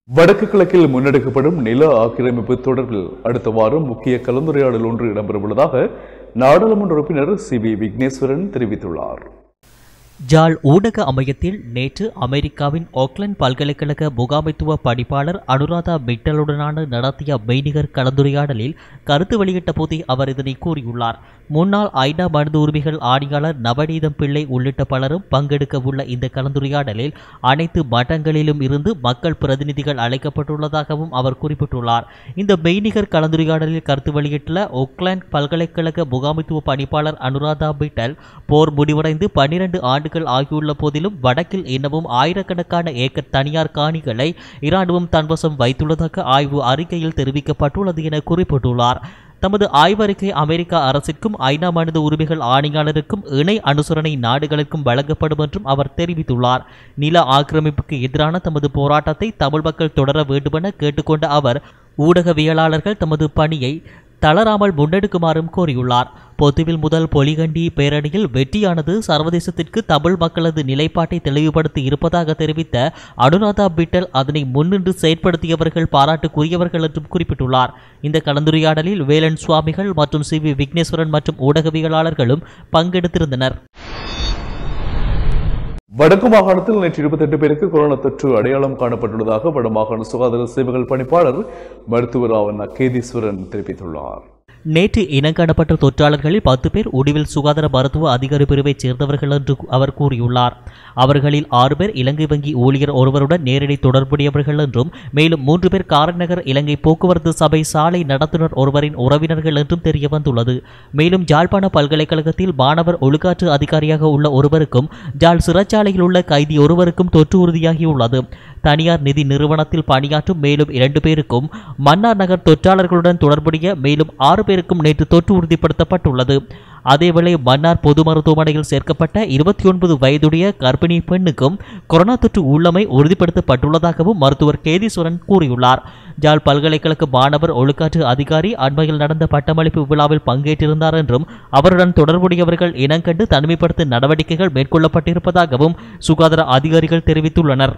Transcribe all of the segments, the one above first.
வடக்கு கிழக்கில் முன்னெடுக்கப்படும் நில ஆக்கிரமிப்பு தொடர்பில் அடுத்த வாரம் முக்கிய கலந்துரையாடல் ஒன்று இடம்பெறவுள்ளதாக நாடாளுமன்ற உறுப்பினர் சி வி விக்னேஸ்வரன் தெரிவித்துள்ளார் ஜாழ் ஊடக அமையத்தில் நேற்று அமெரிக்காவின் ஓக்லண்ட் பல்கலைக்கழக முகாமைத்துவ படிப்பாளர் அனுராதா மிட்டலுடனான நடத்திய மெய்நிகர் கலந்துரையாடலில் கருத்து வெளியிட்ட போதே அவர் இதனை கூறியுள்ளார் முன்னாள் ஐநா மனித உரிமைகள் ஆணையாளர் நவநீதம் பிள்ளை உள்ளிட்ட பலரும் பங்கெடுக்க உள்ள இந்த கலந்துரையாடலில் அனைத்து மட்டங்களிலும் இருந்து மக்கள் பிரதிநிதிகள் அழைக்கப்பட்டுள்ளதாகவும் அவர் குறிப்பிட்டுள்ளார் இந்த மெய்நிகர் கலந்துரையாடலில் கருத்து வெளியிட்டுள்ள ஒக்லாண்ட் பல்கலைக்கழக முகாமைத்துவ பணிப்பாளர் அனுராதா பிட்டல் போர் முடிவடைந்து பன்னிரண்டு ஆண்டுகள் ஆகியுள்ள போதிலும் வடக்கில் இன்னமும் ஆயிரக்கணக்கான ஏக்கர் தனியார் காணிகளை இராணுவம் தன்வசம் வைத்துள்ளதாக ஆய்வு அறிக்கையில் தெரிவிக்கப்பட்டுள்ளது என குறிப்பிட்டுள்ளார் தமது ஆய்வறிக்கை அமெரிக்கா அரசிற்கும் ஐநா மனித உரிமைகள் ஆணையாளருக்கும் இணை அனுசரணை நாடுகளுக்கும் வழங்கப்படும் என்றும் அவர் தெரிவித்துள்ளார் நில ஆக்கிரமிப்புக்கு எதிரான தமது போராட்டத்தை தமிழ் மக்கள் தொடர வேண்டுமென கேட்டுக்கொண்ட அவர் ஊடகவியலாளர்கள் தமது பணியை தளராமல் முன்னெடுக்குமாறும் கோரியுள்ளார் பொத்துவில் முதல் பொலிகண்டி பேரணியில் வெற்றியானது சர்வதேசத்திற்கு தமிழ் மக்களது நிலைப்பாட்டை தெளிவுபடுத்தி இருப்பதாக தெரிவித்த அனுராதா பிட்டல் அதனை முன்னின்று செயற்படுத்தியவர்கள் பாராட்டுக்குரியவர்கள் என்றும் குறிப்பிட்டுள்ளார் இந்த கலந்துரையாடலில் வேலன் சுவாமிகள் மற்றும் சி வி விக்னேஸ்வரன் மற்றும் ஊடகவியலாளர்களும் பங்கெடுத்திருந்தனர் வடக்கு மாகாணத்தில் நேற்று இருபத்தெட்டு பேருக்கு கொரோனா தொற்று அடையாளம் காணப்பட்டுள்ளதாக வடமாகாண சுகாதார சேவைகள் பணிப்பாளர் மருத்துவர் ஆவண்ணா கேதீஸ்வரன் தெரிவித்துள்ளார் நேற்று இனங்காணப்பட்ட தொற்றாளர்களில் பத்து பேர் உடிவில் சுகாதார மருத்துவ அதிகாரி பிரிவைச் சேர்ந்தவர்கள் என்று அவர் கூறியுள்ளார் அவர்களில் ஆறு பேர் இலங்கை வங்கி ஊழியர் ஒருவருடன் நேரடி தொடர்புடையவர்கள் என்றும் மேலும் மூன்று பேர் காரநகர் இலங்கை போக்குவரத்து சபை சாலை நடத்துனர் ஒருவரின் உறவினர்கள் என்றும் தெரிய வந்துள்ளது மேலும் ஜாழ்ப்பாண பல்கலைக்கழகத்தில் மாணவர் ஒழுக்காற்று அதிகாரியாக உள்ள ஒருவருக்கும் ஜாழ் சிறைச்சாலையில் உள்ள கைதி ஒருவருக்கும் தொற்று உறுதியாகியுள்ளது தனியார் நிதி நிறுவனத்தில் பணியாற்றும் மேலும் இரண்டு பேருக்கும் மன்னார் நகர் தொற்றாளர்களுடன் தொடர்புடைய மேலும் ஆறு பேருக்கும் நேற்று தொற்று உறுதிப்படுத்தப்பட்டுள்ளது அதேவேளை மன்னார் பொது மருத்துவமனையில் சேர்க்கப்பட்ட இருபத்தி ஒன்பது வயதுடைய கர்ப்பிணி பெண்ணுக்கும் கொரோனா தொற்று உள்ளமை உறுதிப்படுத்தப்பட்டுள்ளதாகவும் மருத்துவர் கேதீஸ்வரன் கூறியுள்ளார் ஜாழ் பல்கலைக்கழக மாணவர் ஒழுக்காற்று அதிகாரி அண்மையில் நடந்த பட்டமளிப்பு விழாவில் பங்கேற்றிருந்தார் என்றும் அவருடன் தொடர்புடையவர்கள் இனங்கண்டு தனிமைப்படுத்தும் நடவடிக்கைகள் மேற்கொள்ளப்பட்டிருப்பதாகவும் சுகாதார அதிகாரிகள் தெரிவித்துள்ளனர்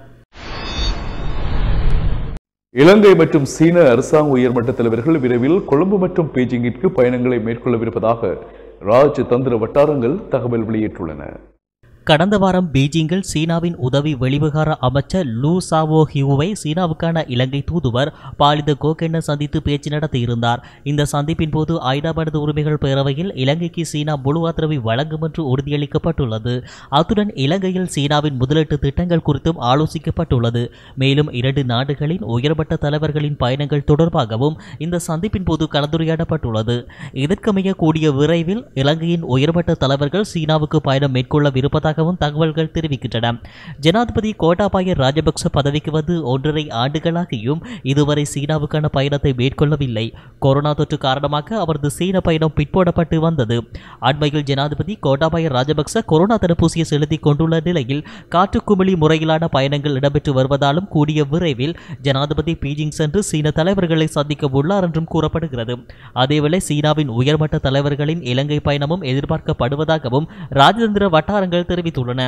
இலங்கை மற்றும் சீன அரசாங்க உயர்மட்ட தலைவர்கள் விரைவில் கொழும்பு மற்றும் பீஜிங்கிற்கு பயணங்களை மேற்கொள்ளவிருப்பதாக ராஜ் தந்திர வட்டாரங்கள் தகவல் வெளியிட்டுள்ளன கடந்த வாரம் பீஜிங்கில் சீனாவின் உதவி வெளிவிகார அமைச்சர் லூ சாவோ ஹியூவை சீனாவுக்கான இலங்கை தூதுவர் பாலித கோகென்ன சந்தித்து பேச்சு நடத்தியிருந்தார் இந்த சந்திப்பின் போது ஐநா மனித உரிமைகள் பேரவையில் இலங்கைக்கு சீனா முழு ஆதரவை வழங்கும் என்று உறுதியளிக்கப்பட்டுள்ளது அத்துடன் இலங்கையில் சீனாவின் முதலீட்டு திட்டங்கள் குறித்தும் ஆலோசிக்கப்பட்டுள்ளது மேலும் இரண்டு நாடுகளின் உயர்மட்ட தலைவர்களின் பயணங்கள் தொடர்பாகவும் இந்த சந்திப்பின் போது கலந்துரையாடப்பட்டுள்ளது இதற்கமைய கூடிய விரைவில் இலங்கையின் உயர்மட்ட தலைவர்கள் சீனாவுக்கு பயணம் மேற்கொள்ளவிருப்பதாக இருப்பதாகவும் தகவல்கள் தெரிவிக்கின்றன ஜனாதிபதி கோட்டாபாய ராஜபக்ச பதவிக்கு வந்து ஒன்றரை ஆண்டுகளாகியும் இதுவரை சீனாவுக்கான பயணத்தை மேற்கொள்ளவில்லை கொரோனா தொற்று காரணமாக அவரது சீன பயணம் பிற்போடப்பட்டு வந்தது அண்மையில் ஜனாதிபதி கோட்டாபாய ராஜபக்ச கொரோனா தடுப்பூசியை செலுத்திக் கொண்டுள்ள நிலையில் காற்றுக்குமிழி முறையிலான பயணங்கள் இடம்பெற்று வருவதாலும் கூடிய விரைவில் ஜனாதிபதி பீஜிங் சென்று சீன தலைவர்களை சந்திக்க உள்ளார் என்றும் கூறப்படுகிறது அதேவேளை சீனாவின் உயர்மட்ட தலைவர்களின் இலங்கை பயணமும் எதிர்பார்க்கப்படுவதாகவும் ராஜதந்திர வட்டாரங்கள் தெரிவித்துள்ளன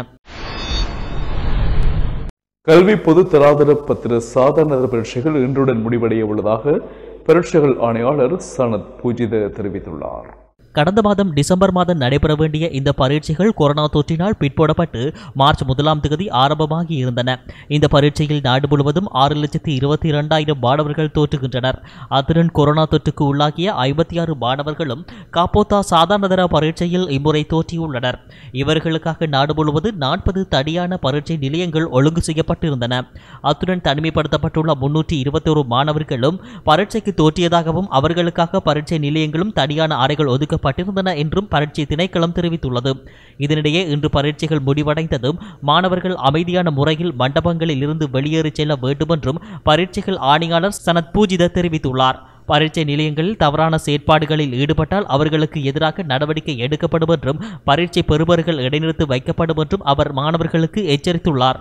கல்வி பொது தராதர பத்திர சாதாரண பரீட்சைகள் இன்றுடன் முடிவடைய உள்ளதாக பரீட்சைகள் ஆணையாளர் சனத் பூஜித தெரிவித்துள்ளார் கடந்த மாதம் டிசம்பர் மாதம் நடைபெற வேண்டிய இந்த பரீட்சைகள் கொரோனா தொற்றினால் பிற்போடப்பட்டு மார்ச் முதலாம் தேதி ஆரம்பமாகி இருந்தன இந்த பரீட்சையில் நாடு முழுவதும் ஆறு லட்சத்தி இருபத்தி இரண்டாயிரம் மாணவர்கள் தோற்றுகின்றனர் அத்துடன் கொரோனா தொற்றுக்கு உள்ளாகிய ஐம்பத்தி ஆறு மாணவர்களும் காப்போத்தா சாதாரணதர பரீட்சையில் இம்முறை தோற்றியுள்ளனர் இவர்களுக்காக நாடு முழுவதும் நாற்பது தடியான பரீட்சை நிலையங்கள் ஒழுங்கு செய்யப்பட்டிருந்தன அத்துடன் தனிமைப்படுத்தப்பட்டுள்ள முன்னூற்றி இருபத்தோரு மாணவர்களும் பரீட்சைக்கு தோற்றியதாகவும் அவர்களுக்காக பரீட்சை நிலையங்களும் தனியான அறைகள் ஒதுக்க பட்டிருந்தன என்றும் பரீட்சை திணைக்களம் தெரிவித்துள்ளது இதனிடையே இன்று பரீட்சைகள் முடிவடைந்ததும் மாணவர்கள் அமைதியான முறையில் மண்டபங்களில் இருந்து வெளியேறி செல்ல வேண்டும் என்றும் பரீட்சைகள் ஆணையாளர் சனத் பூஜித தெரிவித்துள்ளார் பரீட்சை நிலையங்களில் தவறான செயற்பாடுகளில் ஈடுபட்டால் அவர்களுக்கு எதிராக நடவடிக்கை எடுக்கப்படும் என்றும் பரீட்சை பெறுபவர்கள் இடைநிறுத்தி வைக்கப்படும் என்றும் அவர் மாணவர்களுக்கு எச்சரித்துள்ளார்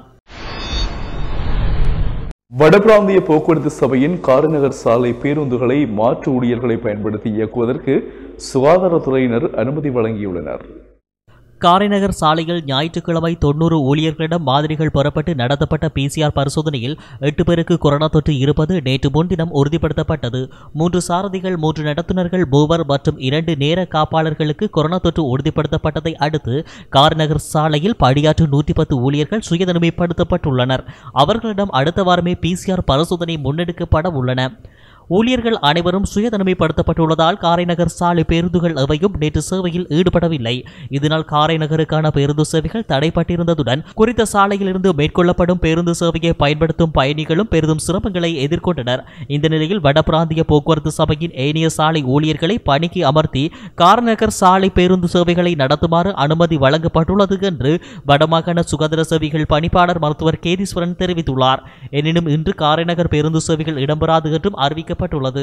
வடபிராந்திய போக்குவரத்து சபையின் காரநகர் சாலை பேருந்துகளை மாற்று ஊழியர்களை பயன்படுத்தி இயக்குவதற்கு சுகாதாரத்துறையினர் அனுமதி வழங்கியுள்ளனர் காரைநகர் சாலையில் ஞாயிற்றுக்கிழமை தொன்னூறு ஊழியர்களிடம் மாதிரிகள் பெறப்பட்டு நடத்தப்பட்ட பிசிஆர் பரிசோதனையில் எட்டு பேருக்கு கொரோனா தொற்று இருப்பது நேற்று முன்தினம் உறுதிப்படுத்தப்பட்டது மூன்று சாரதிகள் மூன்று நடத்துனர்கள் மூவர் மற்றும் இரண்டு நேர காப்பாளர்களுக்கு கொரோனா தொற்று உறுதிப்படுத்தப்பட்டதை அடுத்து காரைநகர் சாலையில் பணியாற்றும் நூற்றி பத்து ஊழியர்கள் சுயதனிமைப்படுத்தப்பட்டுள்ளனர் அவர்களிடம் அடுத்த வாரமே பிசிஆர் பரிசோதனை முன்னெடுக்கப்பட உள்ளன ஊழியர்கள் அனைவரும் சுயதனிமைப்படுத்தப்பட்டுள்ளதால் காரைநகர் சாலை பேருந்துகள் எவையும் நேற்று சேவையில் ஈடுபடவில்லை இதனால் காரைநகருக்கான பேருந்து சேவைகள் தடைப்பட்டிருந்ததுடன் குறித்த சாலையில் இருந்து மேற்கொள்ளப்படும் பேருந்து சேவையை பயன்படுத்தும் பயணிகளும் பெரிதும் சிரமங்களை எதிர்கொண்டனர் இந்த நிலையில் வடபிராந்திய போக்குவரத்து சபையின் ஏனைய சாலை ஊழியர்களை பணிக்கு அமர்த்தி காரைநகர் சாலை பேருந்து சேவைகளை நடத்துமாறு அனுமதி வழங்கப்பட்டுள்ளது என்று வடமாகாண சுகாதார சேவைகள் பணிப்பாளர் மருத்துவர் கேதீஸ்வரன் தெரிவித்துள்ளார் எனினும் இன்று காரைநகர் பேருந்து சேவைகள் இடம்பெறாது என்றும் அறிவிக்கப்பட்டுள்ளது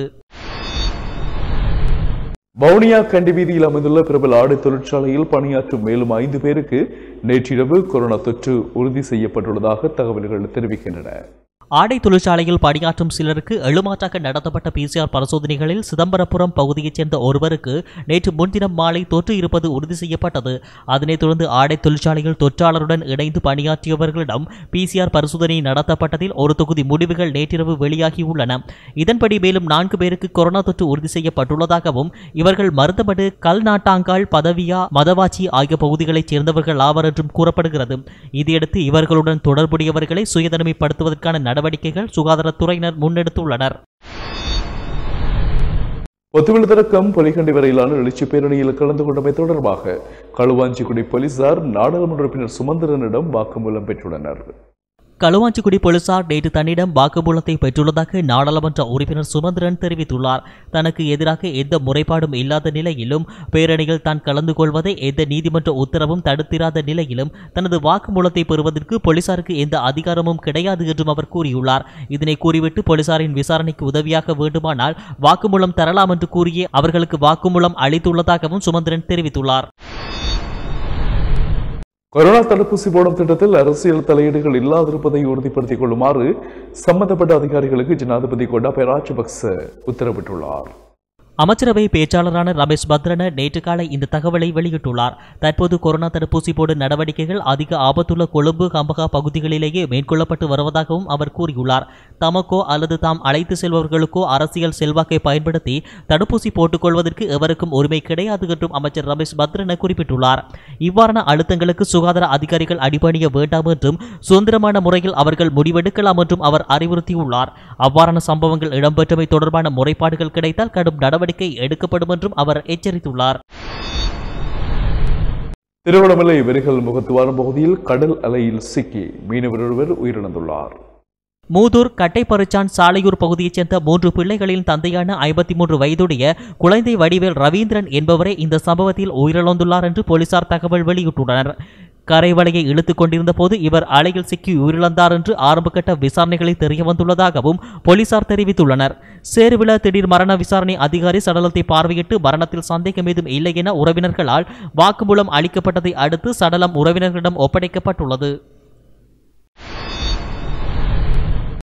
வவுனியா கண்டி வீதியில் அமைந்துள்ள பிரபல ஆடை தொழிற்சாலையில் பணியாற்றும் மேலும் ஐந்து பேருக்கு நேற்றிரவு கொரோனா தொற்று உறுதி செய்யப்பட்டுள்ளதாக தகவல்கள் தெரிவிக்கின்றன ஆடை தொழிற்சாலையில் பணியாற்றும் சிலருக்கு எழுமாற்றாக நடத்தப்பட்ட பிசிஆர் பரிசோதனைகளில் சிதம்பரபுரம் பகுதியைச் சேர்ந்த ஒருவருக்கு நேற்று முன்தினம் மாலை தொற்று இருப்பது உறுதி செய்யப்பட்டது அதனைத் தொடர்ந்து ஆடை தொழிற்சாலையில் தொற்றாளருடன் இணைந்து பணியாற்றியவர்களிடம் பிசிஆர் பரிசோதனை நடத்தப்பட்டதில் ஒரு தொகுதி முடிவுகள் நேற்றிரவு வெளியாகியுள்ளன இதன்படி மேலும் நான்கு பேருக்கு கொரோனா தொற்று உறுதி செய்யப்பட்டுள்ளதாகவும் இவர்கள் மருந்தமடு கல்நாட்டாங்கால் பதவியா மதவாச்சி ஆகிய பகுதிகளைச் சேர்ந்தவர்கள் ஆவர் என்றும் கூறப்படுகிறது இதையடுத்து இவர்களுடன் தொடர்புடையவர்களை சுயதனிமைப்படுத்துவதற்கான நடவடிக்கைகள் சுகாதாரத்துறையினர் முன்னெடுத்துள்ளனர் ஒத்துவிழு திறக்கம் பொலிகண்டி வரையிலான எழுச்சி பேரணியில் கலந்து கொண்டமை தொடர்பாக களுவாஞ்சிக்குடி போலீசார் நாடாளுமன்ற உறுப்பினர் சுமந்திரனிடம் வாக்குமூலம் பெற்றுள்ளனர் களுவாஞ்சிக்குடி போலீசார் நேற்று தன்னிடம் வாக்குமூலத்தை பெற்றுள்ளதாக நாடாளுமன்ற உறுப்பினர் சுமந்திரன் தெரிவித்துள்ளார் தனக்கு எதிராக எந்த முறைப்பாடும் இல்லாத நிலையிலும் பேரணியில் தான் கலந்து கொள்வதை எந்த நீதிமன்ற உத்தரவும் தடுத்திராத நிலையிலும் தனது வாக்குமூலத்தை பெறுவதற்கு போலீசாருக்கு எந்த அதிகாரமும் கிடையாது என்றும் அவர் கூறியுள்ளார் இதனை கூறிவிட்டு போலீசாரின் விசாரணைக்கு உதவியாக வேண்டுமானால் வாக்குமூலம் தரலாம் என்று கூறியே அவர்களுக்கு வாக்குமூலம் அளித்துள்ளதாகவும் சுமந்திரன் தெரிவித்துள்ளார் கொரோனா தடுப்பூசி போடும் திட்டத்தில் அரசியல் தலையீடுகள் இல்லாதிருப்பதை உறுதிப்படுத்திக் கொள்ளுமாறு சம்பந்தப்பட்ட அதிகாரிகளுக்கு ஜனாதிபதி கோட்டாபய ராஜபக்ச உத்தரவிட்டுள்ளார் அமைச்சரவை பேச்சாளரான ரமேஷ் பத்ரன நேற்று காலை இந்த தகவலை வெளியிட்டுள்ளார் தற்போது கொரோனா தடுப்பூசி போடும் நடவடிக்கைகள் அதிக ஆபத்துள்ள கொழும்பு கம்பகா பகுதிகளிலேயே மேற்கொள்ளப்பட்டு வருவதாகவும் அவர் கூறியுள்ளார் தமக்கோ அல்லது தாம் அழைத்து செல்பவர்களுக்கோ அரசியல் செல்வாக்கை பயன்படுத்தி தடுப்பூசி போட்டுக்கொள்வதற்கு எவருக்கும் உரிமை கிடையாது என்றும் அமைச்சர் ரமேஷ் பத்ரன குறிப்பிட்டுள்ளார் இவ்வாறான அழுத்தங்களுக்கு சுகாதார அதிகாரிகள் அடிபணிய வேண்டாம் என்றும் சுதந்திரமான முறையில் அவர்கள் முடிவெடுக்கலாம் என்றும் அவர் அறிவுறுத்தியுள்ளார் அவ்வாறான சம்பவங்கள் இடம்பெற்றமை தொடர்பான முறைப்பாடுகள் கிடைத்தால் கடும் நடவடிக்கை எடுக்கப்படும் என்றும் அவர் எச்சரித்துள்ளார் திருவண்ணாமலை வெறிகள் முகத்துவாரம் பகுதியில் கடல் அலையில் சிக்கி மீனவர் ஒருவர் உயிரிழந்துள்ளார் மூதூர் கட்டைப்பறிச்சான் சாலையூர் பகுதியைச் சேர்ந்த மூன்று பிள்ளைகளின் தந்தையான ஐம்பத்தி மூன்று வயதுடைய குழந்தை வடிவேல் ரவீந்திரன் என்பவரே இந்த சம்பவத்தில் உயிரிழந்துள்ளார் என்று போலீசார் தகவல் வெளியிட்டுள்ளனர் கரைவலையை இழுத்துக் கொண்டிருந்த போது இவர் அலையில் சிக்கி உயிரிழந்தார் என்று ஆரம்பகட்ட விசாரணைகளில் தெரிய வந்துள்ளதாகவும் போலீசார் தெரிவித்துள்ளனர் சேருவில திடீர் மரண விசாரணை அதிகாரி சடலத்தை பார்வையிட்டு மரணத்தில் சந்தேகம் ஏதும் இல்லை என உறவினர்களால் வாக்குமூலம் அளிக்கப்பட்டதை அடுத்து சடலம் உறவினர்களிடம் ஒப்படைக்கப்பட்டுள்ளது